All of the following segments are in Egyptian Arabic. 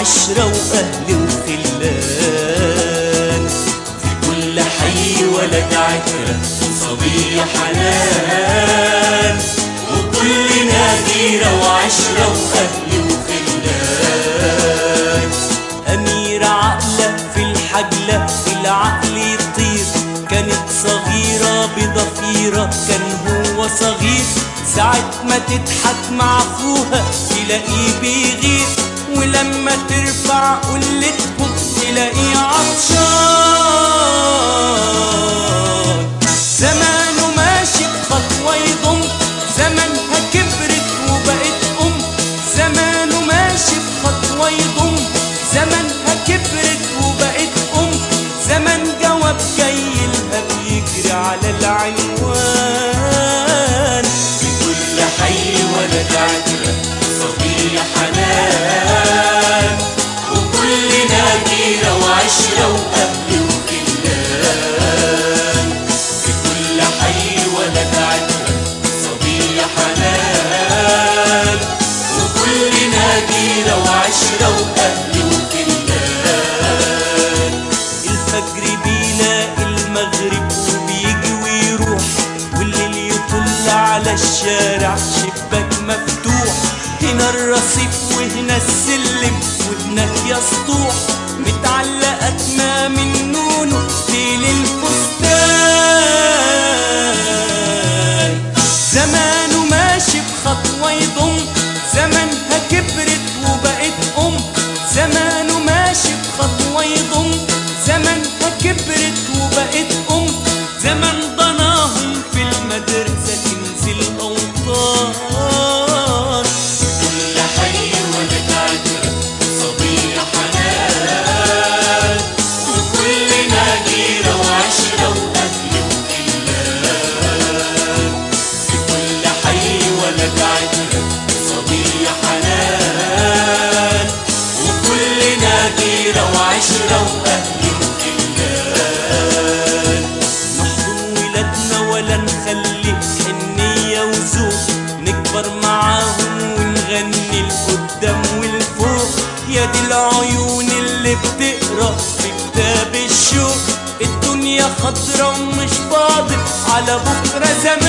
وعشرة وأهل وخلان في كل حي ولد عترة صبية حنان وكلنا غيرة وعشرة وأهل وخلان أميرة عقلة في الحجلة العقل يطير كانت صغيرة بضفيرة كان هو صغير ساعة ما تضحك مع أخوها تلاقيه بيغير ولما ترفع قلتهم تلاقيه عطشان زمانه ماشي بخطوة يضم زمانها كبرت وبقت أم زمانه ماشي بخطوة يضم زمانها كبرت وبقت أم زمن جواب جاي لها بيجري على العنوان في كل حي ولد عترة صبية حنان وكلنا غيرة وعشرة وأهل وخلان في كل حي ولد عترة صبية حنان وكلنا غيرة وعشرة وأهل وخلان الفجر بيلاقي المغرب وبيجي ويروح والليل يطل على الشارع شباك مفتوح هنا الرصيف وهنا السلم وهناك يا سطوح متعلقة أكمام النونو ليل الفستان زمانه ماشي بخطوة يضم زمانها كبرت وبقت أم زمانه ماشي بخطوة يضم زمانها كبرت وبقت أم زمن ضناهم في المدرسة كنز الأوطان كل حي ولد عترة صبية حنان وكلنا غيرة وعشرة وأهل وخلان في كل حي ولد عترة صبية حنان وكلنا غيرة وعشرة وأهل وخلان نحضن ولادنا ولا نخلي حنية وذوق نكبر معاهم ونغني لقدام والفوق يا دي العيون اللي بتقرا في كتاب الشوق الدنيا خضرا ومش فاضل على بكرة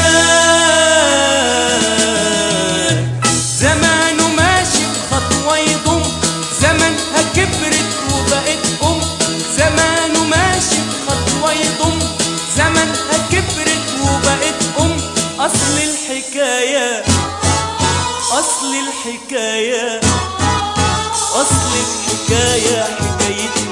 زمان زمانه ماشي بخطوة يضم زمانها كبرت وبقت أم زمانه ماشي بخطوة يضم زمانها كبرت وبقت أم أصل الحكاية أصل الحكاية أصل الحكاية حكاية